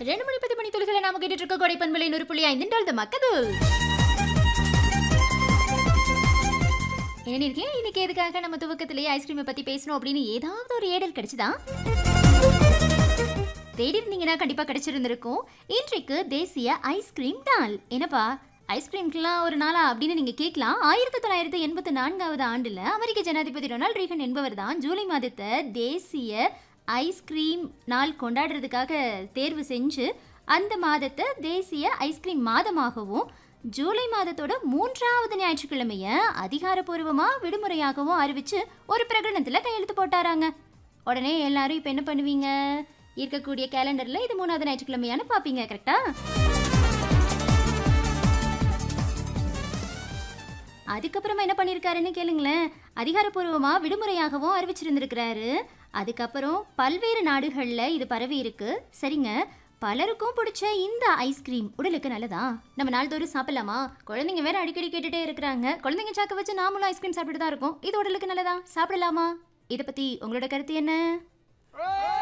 ரெண்டு மணி பத்து மணி துளிகளை நாம கேட்டுட்டு இருக்க கொடை பண்பலை நூறு புள்ளி ஐந்து டால் மக்கது என்ன இருக்கேன் இன்னைக்கு எதுக்காக நம்ம துவக்கத்திலேயே ஐஸ்கிரீமை பத்தி பேசணும் அப்படின்னு ஏதாவது ஒரு ஏடல் கிடைச்சுதா தேடி இருந்தீங்கன்னா கண்டிப்பா கிடைச்சிருந்திருக்கும் இன்றைக்கு தேசிய ஐஸ்கிரீம் நாள் என்னப்பா ஐஸ்கிரீம்க்குலாம் ஒரு நாளா அப்படின்னு நீங்க கேட்கலாம் ஆயிரத்தி தொள்ளாயிரத்தி எண்பத்தி நான்காவது ஆண்டுல அமெரிக்க ஜனாதிபதி ரொனால்ட் ரீகன் என்பவர் தான் ஜூலை மாதத்தை தேசிய ஐஸ்கிரீம் நாள் கொண்டாடுறதுக்காக தேர்வு செஞ்சு அந்த மாதத்தை தேசிய ஐஸ்கிரீம் மாதமாகவும் ஜூலை மாதத்தோட மூன்றாவது ஞாயிற்றுக்கிழமைய அதிகாரப்பூர்வமா விடுமுறையாகவும் அறிவிச்சு ஒரு பிரகடனத்துல கையெழுத்து போட்டாராங்க உடனே எல்லாரும் இப்போ என்ன பண்ணுவீங்க இருக்கக்கூடிய கேலண்டர்ல இது மூணாவது ஞாயிற்றுக்கிழமையானு பார்ப்பீங்க கரெக்டா அதுக்கப்புறமா என்ன பண்ணியிருக்காருன்னு கேளுங்களேன் அதிகாரப்பூர்வமா விடுமுறையாகவும் அறிவிச்சிருந்திருக்கிறாரு அதுக்கப்புறம் பல்வேறு நாடுகளில் இது பரவி இருக்கு சரிங்க பலருக்கும் பிடிச்ச இந்த ஐஸ்கிரீம் உடலுக்கு நல்லதா நம்ம நாள்தோறும் சாப்பிடலாமா குழந்தைங்க வேற அடிக்கடி கேட்டுட்டே இருக்கிறாங்க குழந்தைங்க சாக்க வச்சு நாமளும் ஐஸ்கிரீம் சாப்பிட்டு தான் இருக்கோம் இது உடலுக்கு நல்லதா சாப்பிடலாமா இதை பத்தி உங்களோட கருத்து என்ன